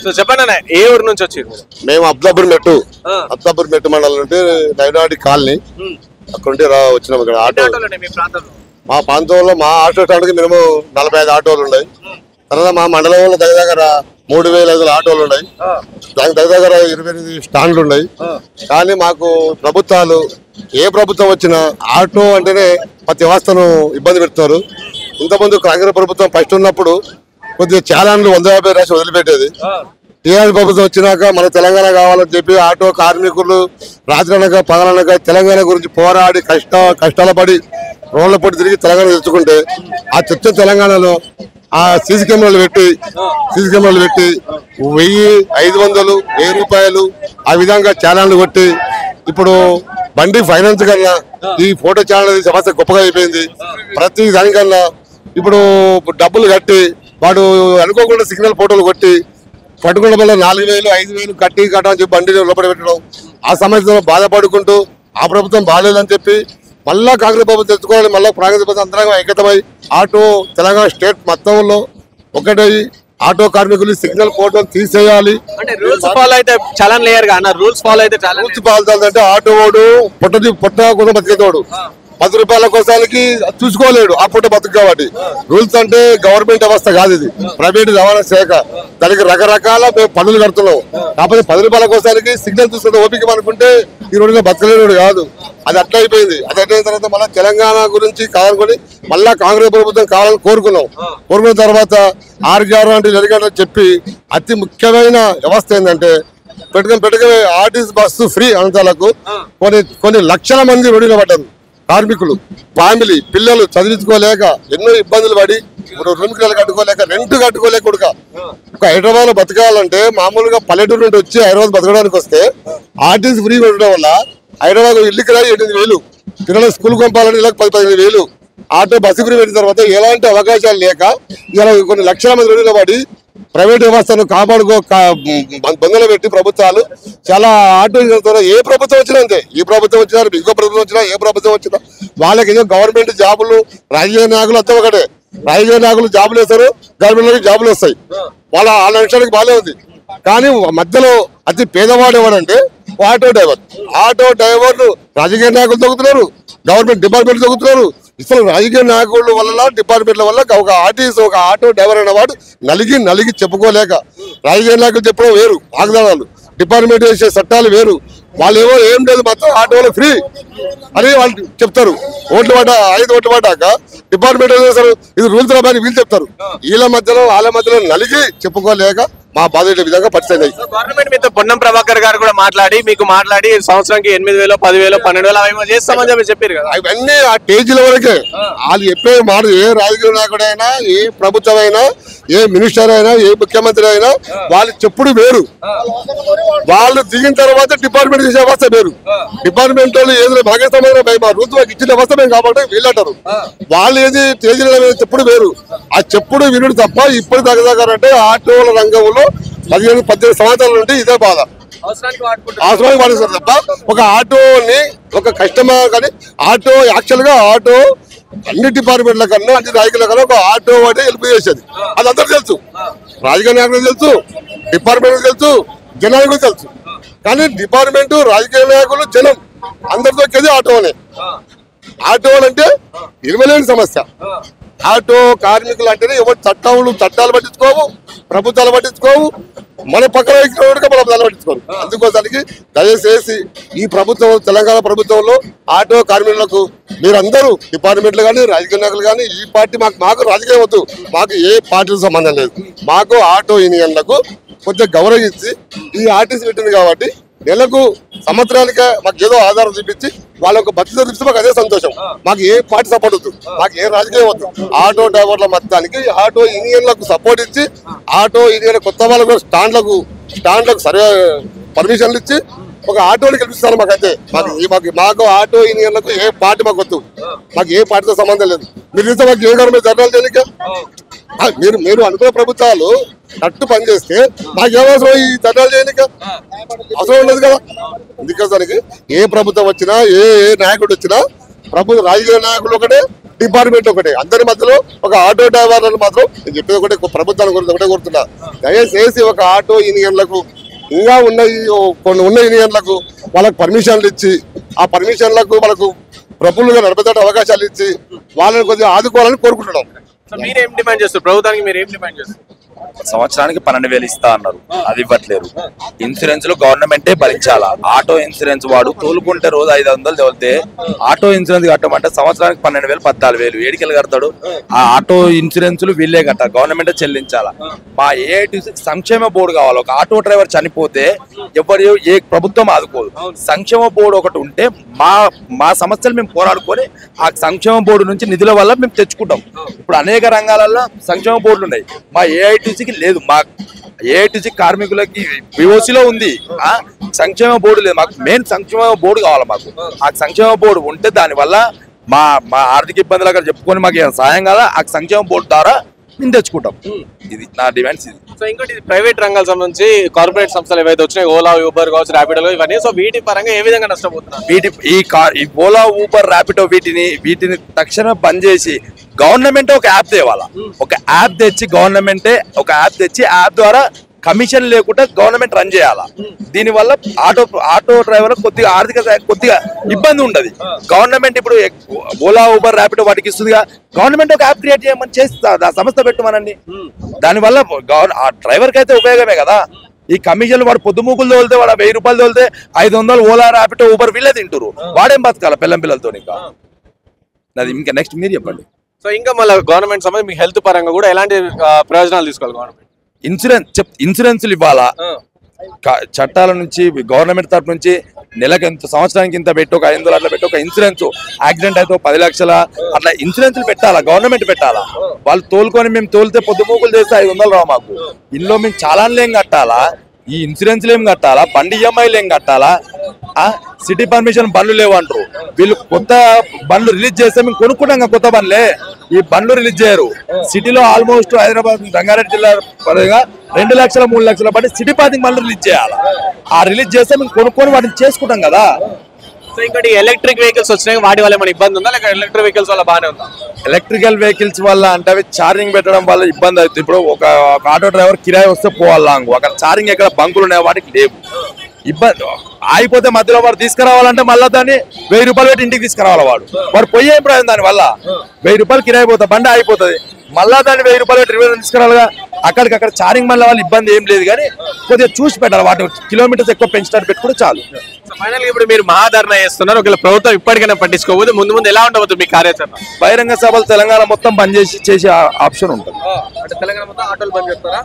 So చెప్పండి అన్న ఏ ఊరు నుంచి వచ్చారు మీరు మేము అబ్దాపూర్ మెట్టు ఆ. అబ్దాపూర్ మెట్టు మండలం నుండి నైనాడి కాలనీ అక్కడ నుండి రా వచ్చినాం ఇక్కడ ఎన్ని ఆటో ఆటోలు ఉన్నాయి మీ ప్రాంతంలో మా ప్రాంతంలో మా ఆటో స్టాండ్కి మినిమం నలభై ఐదు ఆటోలు ఉన్నాయి తర్వాత మా మండలంలో దగ్గర దగ్గర మూడు వేల ఐదు ఆటోలు ఉన్నాయి దానికి దగ్గర దగ్గర ఇరవై ఎనిమిది స్టాండ్లు ఉన్నాయి కానీ మాకు ప్రభుత్వాలు ఏ ప్రభుత్వం వచ్చినా ఆటో అంటేనే ప్రతి వ్యవస్థను ఇబ్బంది పెడుతున్నారు ఇంతకుముందు కాంగ్రెస్ ప్రభుత్వం ఫస్ట్ ఉన్నప్పుడు కొద్దిగా చాలాన్లు వంద యాభై రాసి వదిలిపెట్టేది టీఆర్ఎస్ ప్రభుత్వం వచ్చినాక మన తెలంగాణ కావాలని చెప్పి ఆటో కార్మికులు రాత్రనక పగలనక తెలంగాణ గురించి పోరాడి కష్ట కష్టాల పడి రోడ్ల పడి తిరిగి తెలంగాణ తెచ్చుకుంటే ఆ తెచ్చిన తెలంగాణలో ఆ సీసీ కెమెరాలు పెట్టి సీసీ కెమెరాలు పెట్టి వెయ్యి ఐదు వందలు వెయ్యి రూపాయలు ఆ విధంగా ఛానళ్ళు కొట్టి ఇప్పుడు బండి ఫైనాన్స్ కన్నా ఈ ఫోటో ఛానల్ సమస్య గొప్పగా అయిపోయింది ప్రతి దానికన్నా ఇప్పుడు డబ్బులు కట్టి వాడు అనుకోకుండా సిగ్నల్ ఫోటోలు కొట్టి పట్టుకున్న వల్ల నాలుగు వేలు ఐదు వేలు కట్టి కట్టని చెప్పి బండి లోపల పెట్టడం ఆ సమస్యలో బాధపడుకుంటూ ఆ ప్రభుత్వం బాగాలేదని చెప్పి మళ్ళా కాంగ్రెస్ ప్రభుత్వం తెచ్చుకోవాలి మళ్ళీ కాంగ్రెస్ ప్రభుత్వం అంతరంగా ఐక్యతమై ఆటో తెలంగాణ స్టేట్ మొత్తంలో ఒకటై ఆటో కార్మికులు సిగ్నల్ ఫోటోలు తీసేయాలి అంటే రూల్స్ ఫాలో అయితే చలన్ లేయర్ అన్న రూల్స్ ఫాలో అయితే చాలా పూర్తి పాల్తాలంటే ఆటో వాడు పుట్టది పుట్ట కోసం బతికేతోడు పది రూపాయల కోసానికి చూసుకోలేడు ఆ పూట బతుకు కాబట్టి రూల్స్ అంటే గవర్నమెంట్ వ్యవస్థ కాదు ఇది ప్రైవేట్ రవాణా శాఖ దానికి రకరకాల మేము పన్నులు కడుతున్నాం కాకపోతే పది రూపాయల కోసానికి సిగ్నల్ చూసుకుంటే ఓపిక అనుకుంటే ఈ రోజున బతకలేడు కాదు అది అట్లా అయిపోయింది అది అయిపోయిన తర్వాత మళ్ళీ తెలంగాణ గురించి కావాలనుకుని మళ్ళా కాంగ్రెస్ ప్రభుత్వం కావాలని కోరుకున్నాం కోరుకున్న తర్వాత ఆర్గారు అంటే జరిగాడని చెప్పి అతి ముఖ్యమైన వ్యవస్థ ఏంటంటే పెట్టుకుని పెట్టుకుని ఆర్టీసీ బస్సు ఫ్రీ అనంతాలకు కొన్ని కొన్ని లక్షల మంది రోడ్డున పడ్డారు కార్మికులు ఫ్యామిలీ పిల్లలు చదివించుకోలేక ఎన్నో ఇబ్బందులు పడి ఇప్పుడు రూమ్ కిరాలు కట్టుకోలేక రెంట్ కట్టుకోలేక కూడా ఒక హైదరాబాద్ లో బతకాలంటే మామూలుగా పల్లెటూరు నుండి వచ్చి హైదరాబాద్ బతకడానికి వస్తే ఆర్టీసీ ఫ్రీ ఉండడం వల్ల హైదరాబాద్ ఇల్లు కిరాయి ఎనిమిది వేలు పిల్లలు స్కూల్ పంపాలని ఇళ్ళకి పది పదిహేను వేలు ఆటో బస్సు ఫ్రీ పెట్టిన తర్వాత ఎలాంటి అవకాశాలు లేక ఇలా కొన్ని లక్షల మంది రోడ్డున పడి ప్రైవేట్ వ్యవస్థను కాపాడుకో కా- బంధులో పెట్టి ప్రభుత్వాలు చాలా ఆటో ద్వారా ఏ ప్రభుత్వం వచ్చినా అంతే ఈ ప్రభుత్వం వచ్చినా ఇంకో ప్రభుత్వం వచ్చినా ఏ ప్రభుత్వం వచ్చినా వాళ్ళకి ఏదో గవర్నమెంట్ జాబులు రాజకీయ నాయకులు అంతా ఒకటే రాజకీయ నాయకులు జాబులు వేస్తారు గవర్నమెంట్ జాబులు వస్తాయి వాళ్ళ వాళ్ళ విషయానికి బాగానే ఉంది కానీ మధ్యలో అతి పేదవాడు ఎవడంటే ఆటో డ్రైవర్ ఆటో డ్రైవర్లు రాజకీయ నాయకులు తగ్గుతున్నారు గవర్నమెంట్ డిపార్ట్మెంట్ తగ్గుతున్నారు అసలు రాజకీయ నాయకుల వల్ల డిపార్ట్మెంట్ల వల్ల ఒక ఆర్టీసీ ఒక ఆటో డ్రైవర్ అనేవాడు నలిగి నలిగి చెప్పుకోలేక రాజకీయ నాయకులు చెప్పడం వేరు వాగ్దానాలు డిపార్ట్మెంట్ చేసే చట్టాలు వేరు వాళ్ళు ఏమో ఏం లేదు మొత్తం ఆటోలో ఫ్రీ అని వాళ్ళు చెప్తారు ఓట్లు పడ్డ ఐదు ఓట్లు పడ్డాక డిపార్ట్మెంట్ ఏం చేస్తారు ఇది రూల్స్ రాబని వీళ్ళు చెప్తారు వీళ్ళ మధ్యలో వాళ్ళ మధ్యలో నలిగి చెప్పుకోలేక మా బాధ విధంగా పరిస్థితి అయింది గవర్నమెంట్ మీతో పొన్నం ప్రభాకర్ గారు కూడా మాట్లాడి మీకు మాట్లాడి సంవత్సరానికి ఎనిమిది వేలు పదివేలు పన్నెండు వేలు అవి చేస్తామని చెప్పి చెప్పారు కదా అవన్నీ ఆ స్టేజీల వరకే వాళ్ళు చెప్పే మాట ఏ రాజకీయ నాయకుడైనా ఏ ప్రభుత్వం అయినా ఏ మినిస్టర్ అయినా ఏ ముఖ్యమంత్రి అయినా వాళ్ళు చెప్పుడు వేరు వాళ్ళు దిగిన తర్వాత డిపార్ట్మెంట్ చేసే వ్యవస్థ వేరు డిపార్ట్మెంట్ వాళ్ళు ఏదో భాగస్వామ్యం భయ మా రూతు మాకు ఇచ్చిన వ్యవస్థ మేము కాబట్టి వీళ్ళంటారు వాళ్ళు ఏది స్టేజీల మీద చెప్పుడు వేరు ఆ చెప్పుడు వినుడు తప్ప ఇప్పుడు తగ్గదాకారంటే ఆటోల రంగంలో పదిహేను పద్దెనిమిది సంవత్సరాల నుండి ఇదే బాధ అవసరానికి వాడుకుంటారు అవసరానికి వాడేస్తారు తప్ప ఒక ఆటోని ఒక కస్టమర్ కానీ ఆటో యాక్చువల్ గా ఆటో అన్ని డిపార్ట్మెంట్ల కన్నా అన్ని రాజకీయాల కన్నా ఒక ఆటో అంటే హెల్ప్ చేసేది అది అందరికి తెలుసు రాజకీయ నాయకులకు తెలుసు డిపార్ట్మెంట్ తెలుసు జనానికి కూడా తెలుసు కానీ డిపార్ట్మెంట్ రాజకీయ నాయకులు జనం అందరితో ఎక్కేది ఆటోనే ఆటోలు అంటే ఇరవలేని సమస్య ఆటో కార్మికులు అంటేనే ఎవరు చట్టాలు చట్టాలు పట్టించుకోవు ప్రభుత్వాలు పట్టించుకోవు మన పక్కన ఎక్కినోడుగా మనం దాన్ని పట్టించుకోరు అందుకోసానికి దయచేసి ఈ ప్రభుత్వం తెలంగాణ ప్రభుత్వంలో ఆటో కార్మికులకు మీరందరూ డిపార్ట్మెంట్లు కానీ రాజకీయ నాయకులు కానీ ఈ పార్టీ మాకు మాకు రాజకీయం వద్దు మాకు ఏ పార్టీలకు సంబంధం లేదు మాకు ఆటో యూనియన్లకు కొంచెం గౌరవించి ఈ ఆర్టీసీ పెట్టింది కాబట్టి నెలకు సంవత్సరానికి మాకు ఏదో ఆధారం చూపించి వాళ్ళకు బతుకు చూపిస్తే మాకు అదే సంతోషం మాకు ఏ పార్టీ సపోర్ట్ వద్దు మాకు ఏ రాజకీయం వద్దు ఆటో డ్రైవర్ల మొత్తానికి ఆటో యూనియన్లకు సపోర్ట్ ఇచ్చి ఆటో యూనియన్ కొత్త వాళ్ళకు స్టాండ్లకు స్టాండ్లకు సర్వే పర్మిషన్లు ఇచ్చి ఒక ఆటోని కల్పిస్తారు మాకైతే మాకు ఈ- మాకు మాకు ఆటో యూనియన్లకు ఏ పార్టీ మాకు వద్దు మాకు ఏ పార్టీతో సంబంధం లేదు మీరు చూస్తే మాకు ఏ గవర్నమెంట్ జరగాలి చేయనిక ఆ, మీరు మీరు అనుకున్న ప్రభుత్వాలు కట్టు పనిచేస్తే మాకు ఏమవసరం ఈ చట్టాలు చేయనిక అవసరం ఉండదు కదా అందుకోసానికి ఏ ప్రభుత్వం వచ్చినా ఏ ఏ నాయకుడు వచ్చినా ప్రభుత్వ రాజకీయ నాయకులు ఒకటే డిపార్ట్మెంట్ ఒకటే అందరి మధ్యలో ఒక ఆటో డ్రైవర్లను మాత్రం నేను చెప్పేది ఒకటే ప్రభుత్వాన్ని గురించి ఒకటే కోరుతున్నా దయచేసి ఒక ఆటో యూనియన్లకు ఇంకా ఉన్న ఈ- కొన్ని ఉన్న యూనియన్లకు వాళ్ళకు పర్మిషన్లు ఇచ్చి ఆ పర్మిషన్లకు వాళ్ళకు ప్రభుత్వంగా నడిపేట అవకాశాలు ఇచ్చి వాళ్ళని కొద్దిగా ఆదుకోవాలని కోరుకుంటున్నాం సో మీరు ఏం డిమాండ్ చేస్తారు ప్రభుత్వానికి మీరు ఏం డిమాండ్ చేస్తారు సంవత్సరానికి పన్నెండు వేలు ఇస్తా అన్నారు అది ఇవ్వట్లేరు ఇన్సూరెన్స్ గవర్నమెంటే భరించాలా ఆటో ఇన్సూరెన్స్ వాడు తోలుకుంటే రోజు ఐదు వందలు తోలితే ఆటో ఇన్సూరెన్స్ కట్టమంటే సంవత్సరానికి పన్నెండు వేలు పద్నాలుగు వేలు ఏడికెళ్ళి కడతాడు ఆ ఆటో ఇన్సూరెన్స్ వీళ్ళే కట్టాలి గవర్నమెంటే చెల్లించాలా మా ఏఐటీసీ సంక్షేమ బోర్డు కావాలి ఒక ఆటో డ్రైవర్ చనిపోతే ఎవరు ఏ ప్రభుత్వం ఆదుకోదు సంక్షేమ బోర్డు ఒకటి ఉంటే మా మా సమస్యలు మేము పోరాడుకొని ఆ సంక్షేమ బోర్డు నుంచి నిధుల వల్ల మేము తెచ్చుకుంటాం ఇప్పుడు అనేక రంగాలలో సంక్షేమ బోర్డులు ఉన్నాయి మా ఏఐటీసీకి లేదు మా ఏఐటీసీ కార్మికులకి విఓసిలో ఉంది ఆ సంక్షేమ బోర్డు లేదు మాకు మెయిన్ సంక్షేమ బోర్డు కావాలి మాకు ఆ సంక్షేమ బోర్డు ఉంటే దానివల్ల మా మా ఆర్థిక ఇబ్బందులు అక్కడ చెప్పుకొని మాకు ఏమైనా సాయం కాదా ఆ సంక్షేమ బోర్డు ద్వారా మేము తెచ్చుకుంటాం ఇది నా డిమాండ్స్ ఇది సో ఇంకోటి ఇది ప్రైవేట్ రంగాలకు సంబంధించి కార్పొరేట్ సంస్థలు ఏవైతే వచ్చినాయి ఓలా ఊబర్ కావచ్చు ర్యాపిడో ఇవన్నీ సో వీటి పరంగా ఏ విధంగా నష్టపోతున్నారు వీటి ఈ కార్ ఈ ఓలా ఊబర్ ర్యాపిడో వీటిని వీటిని తక్షణం బంద్ చేసి గవర్నమెంట్ ఒక యాప్ తేవాలా ఒక యాప్ తెచ్చి గవర్నమెంటే ఒక యాప్ తెచ్చి యాప్ ద్వారా కమిషన్ లేకుండా గవర్నమెంట్ రన్ చేయాలా దీనివల్ల ఆటో ఆటో డ్రైవర్ కొద్దిగా ఆర్థిక సహాయం కొద్దిగా ఇబ్బంది ఉండదు గవర్నమెంట్ ఇప్పుడు ఎక్- ఓలా ఊబర్ ర్యాపిడో వాటికి ఇస్తుందిగా గవర్నమెంట్ ఒక యాప్ క్రియేట్ చేయమని చేస్తా ఆ సంస్థ పెట్టమనండి దానివల్ల గవర్- ఆ డ్రైవర్కి అయితే ఉపయోగమే కదా ఈ కమిషన్లు వాడు పొద్దుమూకులు తోలితే వాడు వెయ్యి రూపాయలు తోలితే ఐదు వందలు ఓలా ర్యాపిడో ఊబర్ వీళ్ళే తింటారు వాడేం బతకాల పిల్లం పిల్లలతో ఇంకా అది ఇంకా నెక్స్ట్ మీరు చెప్పండి సో ఇంకా మళ్ళీ గవర్నమెంట్ సంబంధించి మీ హెల్త్ పరంగా కూడా ఎలాంటి ఆ, ప్రయోజనాలు తీసుకోవాలి గవర్నమెంట్ ఇన్సూరెన్స్ చెప్ ఇన్సూరెన్స్లు ఇవ్వాలా క- చట్టాల నుంచి గవర్నమెంట్ తరపు నుంచి నెలకు ఎంత సంవత్సరానికి ఇంత పెట్టి ఒక ఐదు వందలు అట్లా పెట్టి ఒక ఇన్సూరెన్స్ యాక్సిడెంట్ అయితే ఒక పది లక్షల అట్లా ఇన్సూరెన్స్లు పెట్టాలా గవర్నమెంట్ పెట్టాలా వాళ్ళు తోలుకొని మేము తోలితే పొద్దుమూకులు చేస్తే ఐదు వందలు రావు మాకు ఇంట్లో మేము చాలాన్లు ఏం కట్టాలా ఈ ఇన్సూరెన్స్లు ఏం కట్టాలా బండి ఈఎంఐలు ఏం కట్టాలా ఆ సిటీ పర్మిషన్ బండ్లు లేవు అంటారు వీళ్ళు కొత్త బండ్లు రిలీజ్ చేస్తే మేము కొనుక్కుంటాం కదా కొత్త బండ్లే ఈ బండ్లు రిలీజ్ చేయరు సిటీలో ఆల్మోస్ట్ హైదరాబాద్ రంగారెడ్డి జిల్లా పరంగా రెండు లక్షల మూడు లక్షల బండి సిటీ పార్కింగ్ బండ్లు రిలీజ్ చేయాలి ఆ రిలీజ్ చేస్తే మేము కొనుక్కొని వాటిని చేసుకుంటాం కదా సో ఇంకోటి ఎలక్ట్రిక్ వెహికల్స్ వచ్చినాయి వాటి వల్ల ఏమైనా ఇబ్బంది ఉందా లేక ఎలక్ట్రిక్ వెహికల్స్ వల్ల బాగానే ఉందా ఎలక్ట్రికల్ వెహికల్స్ వల్ల అంటే అవి ఛార్జింగ్ పెట్టడం వల్ల ఇబ్బంది అవుతుంది ఇప్పుడు ఒక ఒక ఆటో డ్రైవర్ కిరాయి వస్తే పోవాలి లాంగ్ అక్కడ ఛార్జింగ్ ఎక్కడ బంకులు ఉన్నాయి వాటికి లేవు ఇబ్బంది ఆగిపోతే మధ్యలో వాడు తీసుకురావాలంటే మళ్ళీ దాన్ని వెయ్యి రూపాయలు పెట్టి ఇంటికి తీసుకురావాలి వాడు వాడు పొయ్యి ఏం ప్రయోజనం దాని వల్ల వెయ్యి రూపాయలు కిరాయి పోతా బండి ఆగిపోతుంది మళ్ళా దాన్ని వెయ్యి రూపాయలు పెట్టి రివర్ తీసుకురావాలిగా అక్కడికి అక్కడ చారింగ్ మళ్ళీ వాళ్ళు ఇబ్బంది ఏం లేదు కానీ కొద్దిగా చూసి పెట్టాలి వాటి కిలోమీటర్స్ ఎక్కువ పెంచడానికి పెట్టుకుంటే చాలు సో ఫైనల్ ఇప్పుడు మీరు మహాధరణ చేస్తున్నారు ఒకవేళ ప్రభుత్వం ఇప్పటికైనా పట్టించుకోవద్దు ముందు ముందు ఎలా ఉండవద్దు మీ కార్యాచరణ బహిరంగ సభలు తెలంగాణ మొత్తం బంద్ చేసి చేసే ఆప్షన్ ఉంటుంది అంటే తెలంగాణ మొత్తం ఆటోలు బంద్ చేస్తారా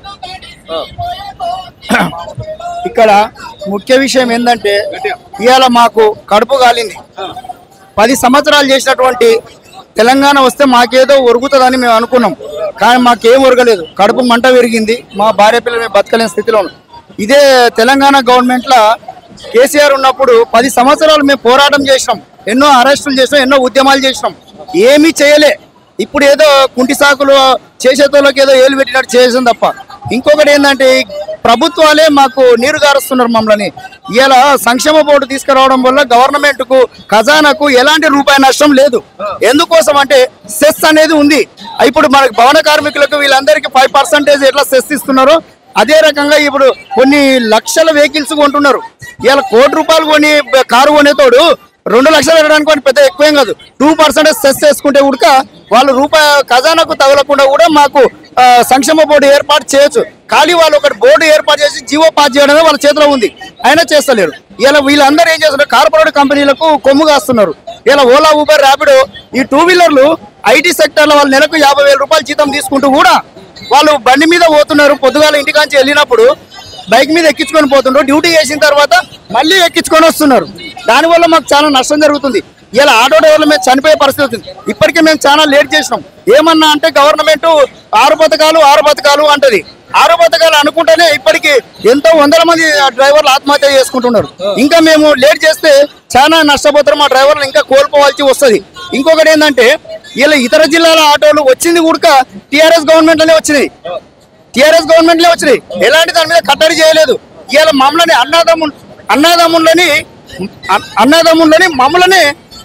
ఇక్కడ ముఖ్య విషయం ఏంటంటే ఇవాళ మాకు కడుపు కాలింది పది సంవత్సరాలు చేసినటువంటి తెలంగాణ వస్తే మాకేదో ఒరుగుతుందని మేము అనుకున్నాం కానీ మాకేం ఒరగలేదు కడుపు మంట పెరిగింది మా భార్య పిల్లలు మేము బతకలేని స్థితిలో ఉన్నాం ఇదే తెలంగాణ గవర్నమెంట్లో కేసీఆర్ ఉన్నప్పుడు పది సంవత్సరాలు మేము పోరాటం చేసినాం ఎన్నో అరెస్టులు చేసినాం ఎన్నో ఉద్యమాలు చేసినాం ఏమీ చేయలే ఇప్పుడు ఏదో కుంటి సాకులు చేసేతోళ్ళకి ఏదో ఏలు పెట్టినట్టు చేసాం తప్ప ఇంకొకటి ఏంటంటే ఈ ప్రభుత్వాలే మాకు నీరు గారుస్తున్నారు మమ్మల్ని ఇలా సంక్షేమ బోర్డు తీసుకురావడం వల్ల గవర్నమెంట్ కు ఖజానాకు ఎలాంటి రూపాయి నష్టం లేదు ఎందుకోసం అంటే సెస్ అనేది ఉంది ఇప్పుడు మనకు భవన కార్మికులకు వీళ్ళందరికీ ఫైవ్ పర్సెంటేజ్ ఎట్లా సెస్ ఇస్తున్నారో అదే రకంగా ఇప్పుడు కొన్ని లక్షల వెహికల్స్ కొంటున్నారు ఇలా కోటి రూపాయలు కొని కారు కొనేతోడు రెండు లక్షలు పెట్టడానికి వాడికి పెద్ద ఎక్కువేం కాదు టూ పర్సెంటేజ్ సెస్ చేసుకుంటే ఉడక వాళ్ళు రూపాయి ఖజానాకు తగలకుండా కూడా మాకు ఆ, సంక్షేమ బోర్డు ఏర్పాటు చేయొచ్చు ఖాళీ వాళ్ళు ఒకటి బోర్డు ఏర్పాటు చేసి జీవో పాస్ చేయడమే వాళ్ళ చేతిలో ఉంది అయినా చేస్తలేరు ఇలా వీళ్ళందరూ ఏం చేస్తున్నారు కార్పొరేట్ కంపెనీలకు కొమ్ము కాస్తున్నారు ఇలా ఓలా ఊబర్ ర్యాపిడో ఈ టూ వీలర్లు ఐటీ సెక్టర్లో వాళ్ళు నెలకు యాభై వేల రూపాయలు జీతం తీసుకుంటూ కూడా వాళ్ళు బండి మీద పోతున్నారు పొద్దుగాల ఇంటికాంచి వెళ్ళినప్పుడు బైక్ మీద ఎక్కించుకొని పోతుండ్రు డ్యూటీ చేసిన తర్వాత మళ్ళీ ఎక్కించుకొని వస్తున్నారు దానివల్ల మాకు చాలా నష్టం జరుగుతుంది ఇలా ఆటో డ్రైవర్ల మీద చనిపోయే పరిస్థితి అవుతుంది ఇప్పటికే మేము చాలా లేట్ చేసినాం ఏమన్నా అంటే గవర్నమెంట్ ఆరు పథకాలు ఆరు పథకాలు అంటది ఆరు పథకాలు అనుకుంటేనే ఇప్పటికి ఎంతో వందల మంది డ్రైవర్లు ఆత్మహత్య చేసుకుంటున్నారు ఇంకా మేము లేట్ చేస్తే చాలా నష్టపోతారు మా డ్రైవర్లు ఇంకా కోల్పోవాల్సి వస్తుంది ఇంకొకటి ఏంటంటే ఇలా ఇతర జిల్లాల ఆటోలు వచ్చింది కూడా టీఆర్ఎస్ గవర్నమెంట్లోనే వచ్చినాయి టిఆర్ఎస్ గవర్నమెంట్ లో వచ్చినాయి ఎలాంటి దాని మీద కట్టడి చేయలేదు ఇవాళ మమ్మల్ని అన్నదమ్ములు అన్నదమ్ములని అన్- అన్నదమ్ములని మమ్మల్ని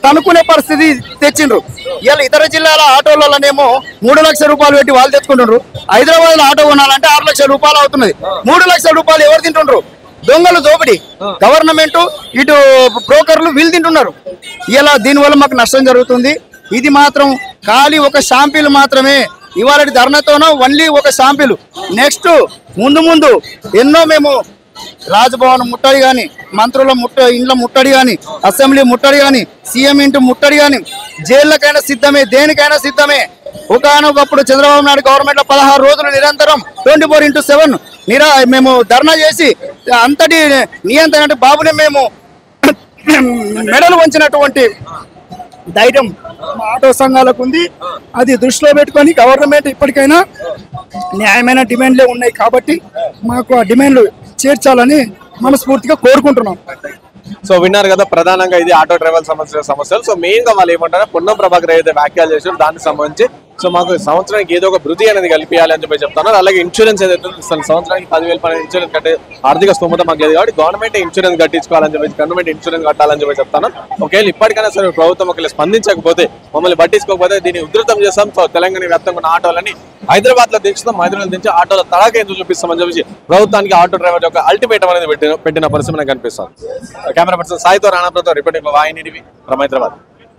తనుకునే పరిస్థితి తెచ్చిండ్రు ఇలా ఇతర జిల్లాల ఆటోలలోనేమో మూడు లక్షల రూపాయలు పెట్టి వాళ్ళు తెచ్చుకుంటుండ్రు హైదరాబాద్ లో ఆటో కొనాలంటే ఆరు లక్షల రూపాయలు అవుతున్నది మూడు లక్షల రూపాయలు ఎవరు తింటుండ్రు దొంగలు దోపిడీ గవర్నమెంట్ ఇటు బ్రోకర్లు వీళ్ళు తింటున్నారు ఇలా దీనివల్ల మాకు నష్టం జరుగుతుంది ఇది మాత్రం ఖాళీ ఒక షాంపిల్ మాత్రమే ఇవాళ ధర్నతోనో ఓన్లీ ఒక షాంపిల్ నెక్స్ట్ ముందు ముందు ఎన్నో మేము రాజ్భవన్ ముట్టడి కానీ మంత్రుల ముట్ట ఇండ్ల ముట్టడి కానీ అసెంబ్లీ ముట్టడి కానీ సీఎం ఇంటి ముట్టడి కానీ జైళ్ళకైనా సిద్ధమే దేనికైనా సిద్ధమే ఒకనొకప్పుడు చంద్రబాబు నాయుడు గవర్నమెంట్ లో పదహారు రోజులు నిరంతరం ట్వంటీ ఫోర్ ఇంటూ సెవెన్ నిరా మేము ధర్నా చేసి అంతటి నియంత్రణ అంటే బాబుని మేము మెడలు వంచినటువంటి ధైర్యం మా ఆటో సంఘాలకు ఉంది అది దృష్టిలో పెట్టుకొని గవర్నమెంట్ ఇప్పటికైనా న్యాయమైన డిమాండ్లే ఉన్నాయి కాబట్టి మాకు ఆ డిమాండ్లు చేర్చాలని మనస్ఫూర్తిగా కోరుకుంటున్నాం సో విన్నారు కదా ప్రధానంగా ఇది ఆటో డ్రైవర్ సమస్య సమస్యలు సో మెయిన్ గా వాళ్ళు ఏమంటారు పొన్నం ప్రభాకర్ ఏదైతే వ్యాఖ్యలు చేశారో దానికి సంబంధించి సో మాకు సంవత్సరానికి ఏదో ఒక భృతి అనేది కల్పించాలి అని చెప్పి చెప్తున్నారు అలాగే ఇన్సూరెన్స్ ఏదైతే ఉందో, అసలు సంవత్సరానికి పదివేల పన్నెండు ఇన్సూరెన్స్ కట్టే ఆర్థిక స్తోమత మాకు లేదు కాబట్టి గవర్నమెంట్ ఇన్సూరెన్స్ కట్టించుకోవాలని చెప్పి గవర్నమెంట్ ఇన్సూరెన్స్ కట్టాలని చెప్పి చెప్తాను ఒకవేళ ఇప్పటికైనా సరే ప్రభుత్వం ఒకవేళ స్పందించకపోతే మమ్మల్ని పట్టించుకోకపోతే దీన్ని ఉధృతం చేస్తాం సో తెలంగాణ వ్యాప్తంగా ఉన్న ఆటోలని హైదరాబాద్ లో దించుతాం హైదరాబాద్ దించి ఆటోల తడాక ఎందుకు చూపిస్తామని చెప్పి ప్రభుత్వానికి ఆటో డ్రైవర్ యొక్క అల్టిమేటం అనేది పెట్టిన పెట్టిన పరిస్థితి మనకు కనిపిస్తుంది కెమెరా పర్సన్ సాయితో రాణాతో రిపోర్టింగ్ వాహిని ఫ్రమ్ హైదరాబాద్